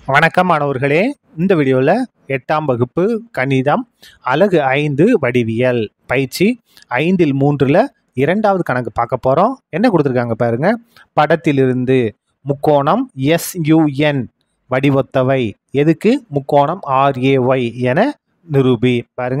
வணக்கம் மாணவர்களே இந்த வீடியோவில் எட்டாம் வகுப்பு கணிதம் அலகு ஐந்து வடிவியல் பயிற்சி ஐந்தில் மூன்றில் இரண்டாவது கணக்கு பார்க்க போகிறோம் என்ன கொடுத்துருக்காங்க பாருங்க படத்திலிருந்து முக்கோணம் எஸ்யூஎன் வடிவொத்தவை எதுக்கு முக்கோணம் ஆர்ஏஒய் என நிரூபி பாருங்க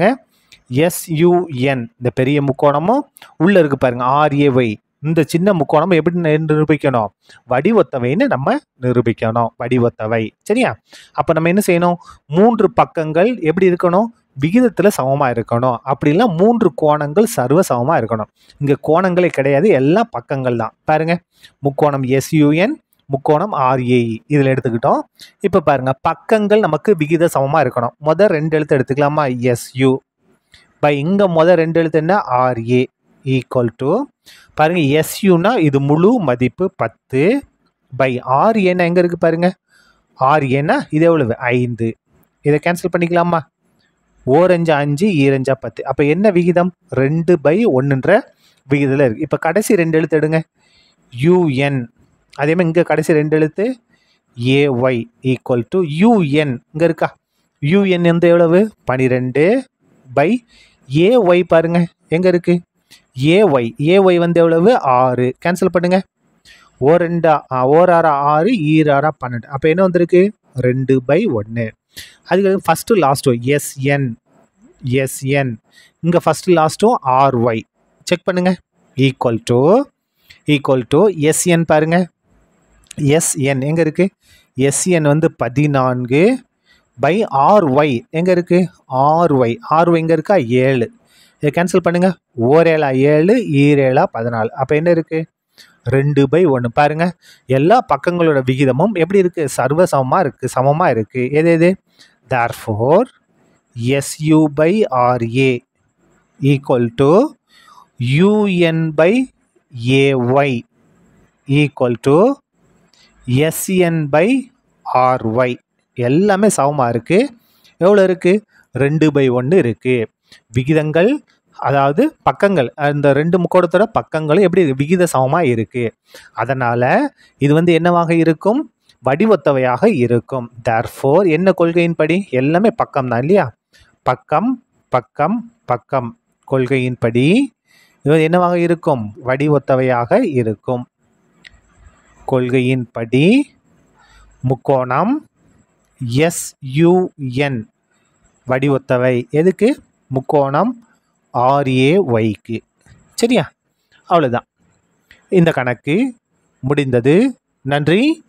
எஸ்யூஎன் இந்த பெரிய முக்கோணமும் உள்ளே இருக்கு பாருங்க ஆர்ஏஒய் இந்த சின்ன முக்கோணம் எப்படி நி- நிரூபிக்கணும் வடிவொத்தவைன்னு நம்ம நிரூபிக்கணும் வடிவொத்தவை சரியா அப்போ நம்ம என்ன செய்யணும் மூன்று பக்கங்கள் எப்படி இருக்கணும் விகிதத்தில் சமமாக இருக்கணும் அப்படிலாம் மூன்று கோணங்கள் சர்வ சமமாக இருக்கணும் இங்கே கோணங்களே கிடையாது எல்லாம் பக்கங்கள் தான் பாருங்க முக்கோணம் எஸ்யூஎன் முக்கோணம் ஆர்ஏஇ இதில் எடுத்துக்கிட்டோம் இப்போ பாருங்க பக்கங்கள் நமக்கு விகித சமமாக இருக்கணும் முதல் ரெண்டு எழுத்து எடுத்துக்கலாமா எஸ்யூ பை இங்கே முதல் ரெண்டு எழுத்து என்ன ஆர்ஏ ஈக்குவல் டு பாருங்க எஸ்யூனா இது முழு மதிப்பு பத்து பை ஆர் ஏன்னா எங்கே இருக்குது பாருங்க ஆர் ஏன்னா இது எவ்வளவு ஐந்து இதை கேன்சல் பண்ணிக்கலாமா ஓரஞ்சா அஞ்சு ஈரஞ்சா பத்து அப்போ என்ன விகிதம் ரெண்டு பை ஒன்றுன்ற விகிதத்தில் இருக்குது இப்போ கடைசி ரெண்டு எழுத்து எடுங்க யூஎன் அதே மாதிரி இங்கே கடைசி ரெண்டு எழுத்து ஏஒய் ஈக்குவல் டு யூஎன் இங்கே இருக்கா யூஎன் வந்து எவ்வளவு பனிரெண்டு பை ஏஒய் பாருங்க எங்கே இருக்குது ஏஒய் ஏஒய் வந்து எவ்வளவு ஆறு கேன்சல் பண்ணுங்க ஓ ரெண்டா ஆ, ஓர் ஆறா ஆறு ஈராறா பன்னெண்டு அப்போ என்ன வந்திருக்கு ரெண்டு பை ஒன்று அதுக்கு ஃபஸ்ட்டு லாஸ்ட்டும் எஸ்என் எஸ்என் இங்கே ஃபஸ்ட்டு லாஸ்ட்டும் ஆர்ஒய் செக் பண்ணுங்க equal to equal to SN பாருங்க எஸ்என் எங்கே இருக்குது எஸ்என் வந்து பதினான்கு பை ஆர்ஒய் எங்கே இருக்குது ஆர்ஒய் ஆர்ஒய் எங்கே இருக்கா ஏழு இதை கேன்சல் பண்ணுங்க ஓரேழா ஏழு ஈரேழா பதினாலு அப்போ என்ன இருக்கு ரெண்டு பை ஒன்று பாருங்க எல்லா பக்கங்களோட விகிதமும் எப்படி இருக்கு சர்வ சமமாக இருக்கு சமமாக இருக்கு எது எது therefore SU by RA equal to UN by AY equal to SN by RY எல்லாமே சமமாக இருக்கு எவ்வளோ இருக்கு ரெண்டு பை ஒன்று இருக்கு விகிதங்கள் அதாவது பக்கங்கள் அந்த ரெண்டு முக்கோணத்தோட பக்கங்களும் எப்படி இருக்கு? விகித சமமாக இருக்கு அதனால இது வந்து என்னவாக இருக்கும் வடிவொத்தவையாக இருக்கும் தேர்ஃபோர் என்ன கொள்கையின்படி எல்லாமே பக்கம் தான் இல்லையா பக்கம் பக்கம் பக்கம் கொள்கையின்படி இது வந்து என்னவாக இருக்கும் வடிவொத்தவையாக இருக்கும் கொள்கையின்படி முக்கோணம் எஸ்யூஎன் வடிவொத்தவை எதுக்கு முக்கோணம் ஆர்ஏஒய்க்கு சரியா அவ்வளோதான் இந்த கணக்கு முடிந்தது நன்றி